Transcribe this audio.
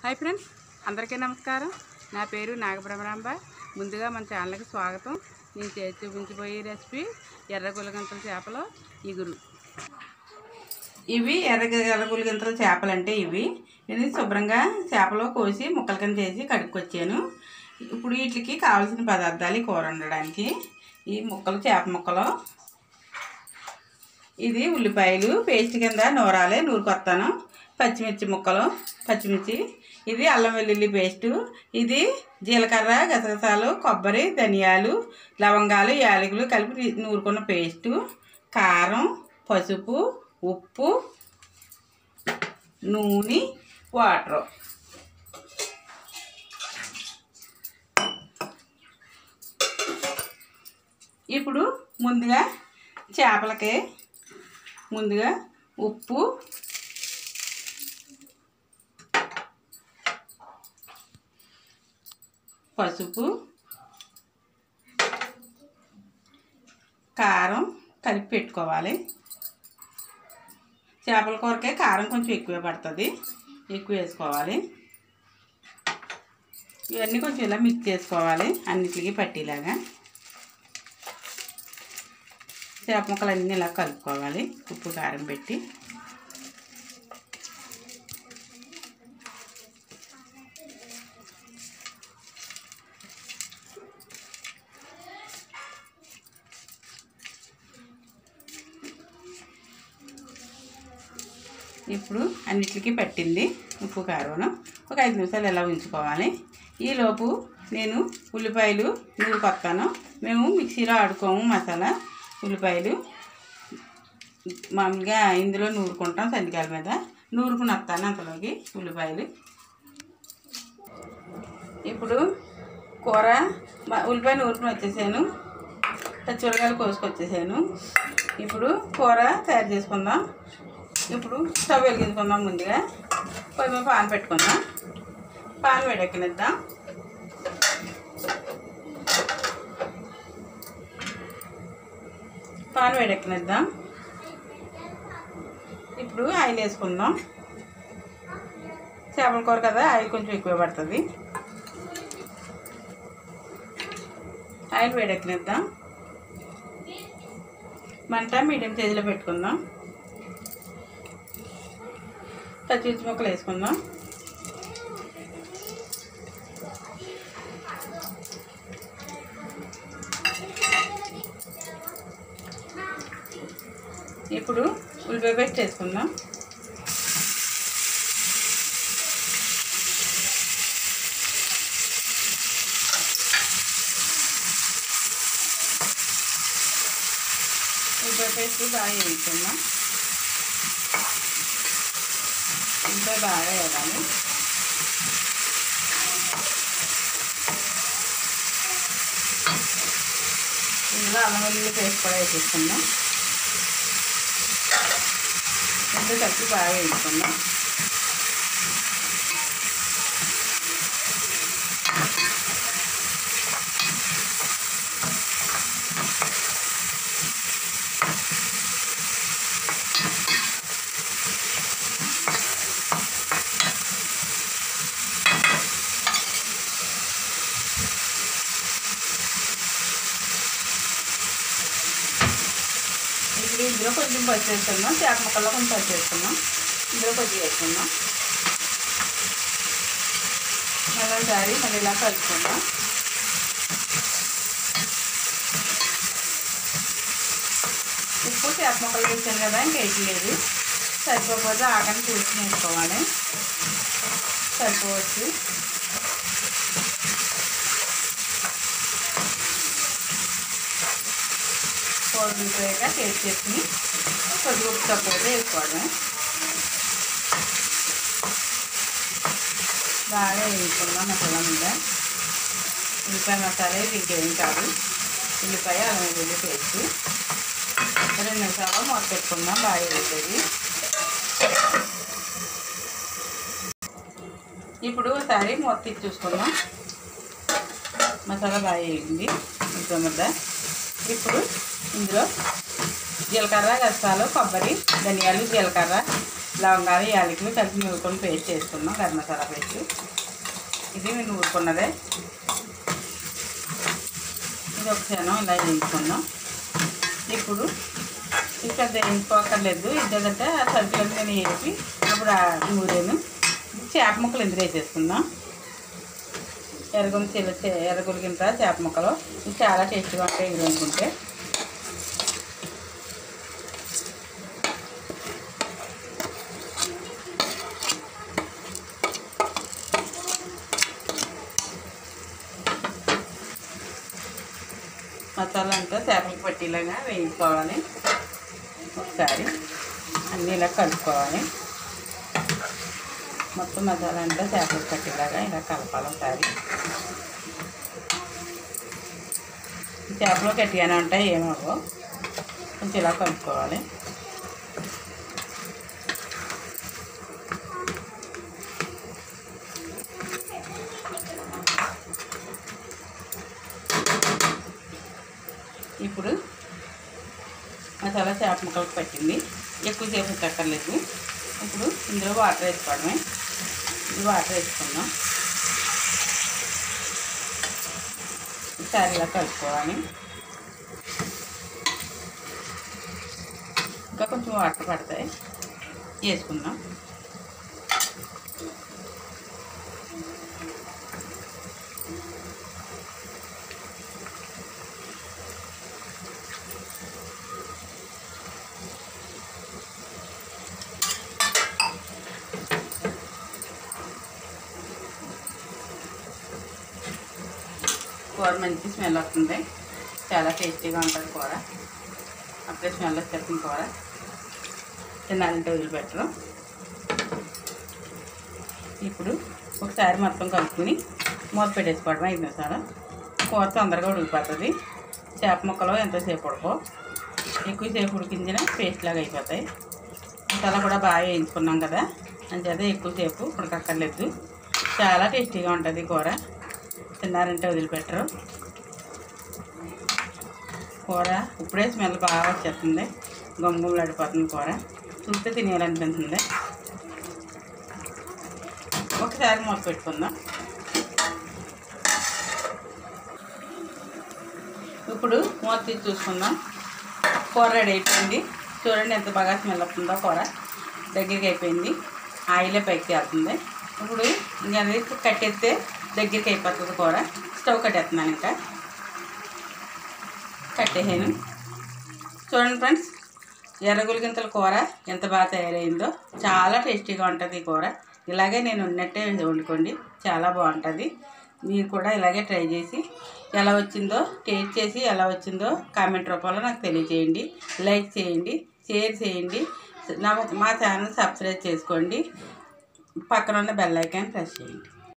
hi friends అందరికీ నమస్కారం నా పేరు నాగబ్రహ్మరాంబ ముందుగా మన ఛానల్కి స్వాగతం నేను చేసి చూపించబోయే రెసిపీ ఎర్ర గులగంతల చేపలు ఇగురు ఇవి ఎర్ర ఎర్ర గులగంతల చేపలు అంటే ఇవి నేను శుభ్రంగా చేపలు కోసి ముక్కల కింద చేసి కడుక్కొచ్చాను ఇప్పుడు వీటికి కావాల్సిన పదార్థాలు ఈ కూర వండడానికి ఈ ముక్కలు చేప ముక్కలు ఇది ఉల్లిపాయలు పేస్ట్ కింద నూరాలే నూరుకొస్తాను పచ్చిమిర్చి ముక్కలు పచ్చిమిర్చి ఇది అల్లం వెల్లుల్లి పేస్టు ఇది జీలకర్ర గసగసాలు కొబ్బరి ధనియాలు లవంగాలు యాలకులు కలిపి నూరుకున్న పేస్టు కారం పసుపు ఉప్పు నూనె వాటర్ ఇప్పుడు ముందుగా చేపలకి ముందుగా ఉప్పు పసుపు కారం కలిపి పెట్టుకోవాలి చేపల కూరకే కారం కొంచెం ఎక్కువ పడుతుంది ఎక్కువ వేసుకోవాలి ఇవన్నీ కొంచెం ఇలా మిక్స్ చేసుకోవాలి అన్నిటికీ పట్టేలాగా చేప ముక్కలు అన్నీ ఇలా కలుపుకోవాలి ఉప్పు కారం పెట్టి ఇప్పుడు అన్నిటికీ పట్టింది ఉప్పు కారం ఒక ఐదు నిమిషాలు ఎలా ఉంచుకోవాలి ఈలోపు నేను ఉల్లిపాయలు నూరుకొస్తాను మేము మిక్సీలో ఆడుకోము మసాలా ఉల్లిపాయలు మామూలుగా ఇందులో నూరుకుంటాం సందికాయల మీద నూరుకుని వస్తాను అంతలోకి ఉల్లిపాయలు ఇప్పుడు కూర మ- ఉల్లిపాయ నూరుకుని వచ్చేసాను పచ్చిమిరకాయలు కోసుకొచ్చేసాను ఇప్పుడు కూర తయారు చేసుకుందాం ఇప్పుడు స్టవ్ వెలిగించుకుందాం ముందుగా పొయ్యి మీద పాన్ పెట్టుకుందాం పాన్ వేడెక్కనిద్దాం పాన్ వేడెక్కనిద్దాం ఇప్పుడు ఆయిల్ వేసుకుందాం చేపల కూర కదా ఆయిల్ కొంచెం ఎక్కువ పడుతుంది ఆయిల్ వేడెక్కనిద్దాం మంట మీడియం సైజులో పెట్టుకుందాం పచ్చిమిర్చి ముక్కలు వేసుకుందాం ఇప్పుడు ఉల్లిపాయ పేస్ట్ వేసుకుందాం ఉల్లిపాయ పేస్ట్ బాగా వేసుకుందాం ఉల్లిపాయ బాగా వేయాలి ఇందులో అల్లం వెల్లుల్లి పేస్ట్ కూడా వేసేసుకుందాం రెండు కలిపి బాగా వేసుకుందాం ఇప్పుడు ఇందులో కొంచెం పచ్చి వేసుకుందాం చేప ముక్కల్లో కొంచెం పచ్చి వేసుకుందాం ఇందులో కొద్దిగా వేసుకుందాం మరోసారి మళ్ళీ ఇలా కలుపుకుందాం ఉప్పు చేప ముక్కలు వేసాను కదా ఇంకా వేయలేదు సరిపోకపోతే ఆకని చూసి వేసుకోవాలి సరిపోవచ్చు కూర దిగిపోయాక టేస్ట్ చేసుకుని కొద్దిగా ఉప్పు తక్కువ వేసుకోవడం బాగా వేసుకున్నాం మసాలా మీద ఉల్లిపాయ మసాలా ఇంకేం కాదు ఉల్లిపాయ అల్లం వెల్లుల్లి పేస్ట్ రెండు నిమిషాలు మూత పెట్టుకుందాం బాగా వేసేది ఇప్పుడు ఒకసారి మూత తీసి చూసుకుందాం మసాలా బాగా వేగింది ఉల్లిపాయ ముద్ద ఇప్పుడు ఇందులో జీలకర్ర గసాలు కొబ్బరి ధనియాలు జీలకర్ర లవంగాలు యాలకులు కలిపి నూరుకొని పేస్ట్ చేసుకున్నాం గరం మసాలా పేస్ట్ ఇది మేము నూరుకున్నదే ఇది ఒక క్షణం ఇలా వేయించుకున్నాం ఇప్పుడు ఇది పెద్ద వేయించుకోకర్లేదు ఏంటంటే ఆ సరుకులన్నీ నేను వేసి అప్పుడు ఆ నూరేను చేప ముక్కలు ఎందుకు వేసేసుకుందాం ఎర్రగొని చిల్ల ఎర్రగొలికింత చేప ముక్కలు ఇవి చాలా టేస్ట్గా ఉంటాయి ఇవి అనుకుంటే మసాలా అంతా చేపలకు పట్టేలాగా వేయించుకోవాలి ఒకసారి అన్నీ ఇలా కలుపుకోవాలి మొత్తం మసాలా అంతా చేపలకు పట్టేలాగా ఇలా కలపాలి ఒకసారి ఈ చేపలు గట్టిగానే ఉంటాయి ఏమవో కొంచెం ఇలా కలుపుకోవాలి ఇప్పుడు మసాలా చేప ముక్కలకు పట్టింది ఎక్కువసేపు కట్టలేదు ఇప్పుడు ఇందులో వాటర్ వేసుకోవడమే ఇది వాటర్ వేసుకుందాం ఒకసారి ఇలా కలుపుకోవాలి ఇంకా కొంచెం వాటర్ పడతాయి వేసుకుందాం కూర మంచి స్మెల్ వస్తుంది చాలా టేస్టీగా ఉంటుంది కూర అప్పుడే స్మెల్ వచ్చేస్తుంది కూర తినాలంటే వదిలిపెట్టరు ఇప్పుడు ఒకసారి మొత్తం కలుపుకుని మూత పెట్టేసుకోవడం ఐదు నిమిషాలు కూర తొందరగా ఉడికిపోతుంది చేప ముక్కలు ఎంతసేపు ఉడకో ఎక్కువసేపు ఉడికించిన పేస్ట్ లాగా అయిపోతాయి మసాలా కూడా బాగా వేయించుకున్నాం కదా అంచేత ఎక్కువసేపు ఉడకక్కర్లేదు చాలా టేస్టీగా ఉంటుంది కూర తిన్నారంటే వదిలిపెట్టరు కూర ఇప్పుడే స్మెల్ బాగా వచ్చేస్తుంది గమ్గుమలాడిపోతుంది కూర చూస్తే తినేయాలనిపిస్తుంది ఒకసారి మూత పెట్టుకుందాం ఇప్పుడు మూత తీసి చూసుకుందాం కూర రెడీ అయిపోయింది చూడండి ఎంత బాగా స్మెల్ వస్తుందో కూర దగ్గరికి అయిపోయింది ఆయిలే పైకి తేలుతుంది ఇప్పుడు ఇంకా అది కట్టేస్తే దగ్గరికి అయిపోతుంది కూర స్టవ్ కట్టేస్తున్నాను ఇంకా కట్టేసాను చూడండి ఫ్రెండ్స్ ఎర్రగులిగింతల కూర ఎంత బాగా తయారైందో చాలా టేస్టీగా ఉంటుంది ఈ కూర ఇలాగే నేను ఉన్నట్టే వండుకోండి చాలా బాగుంటుంది మీరు కూడా ఇలాగే ట్రై చేసి ఎలా వచ్చిందో టేస్ట్ చేసి ఎలా వచ్చిందో కామెంట్ రూపంలో నాకు తెలియజేయండి లైక్ చేయండి షేర్ చేయండి నా మా ఛానల్ సబ్స్క్రైబ్ చేసుకోండి పక్కన ఉన్న బెల్ ఐకాన్ ప్రెస్ చేయండి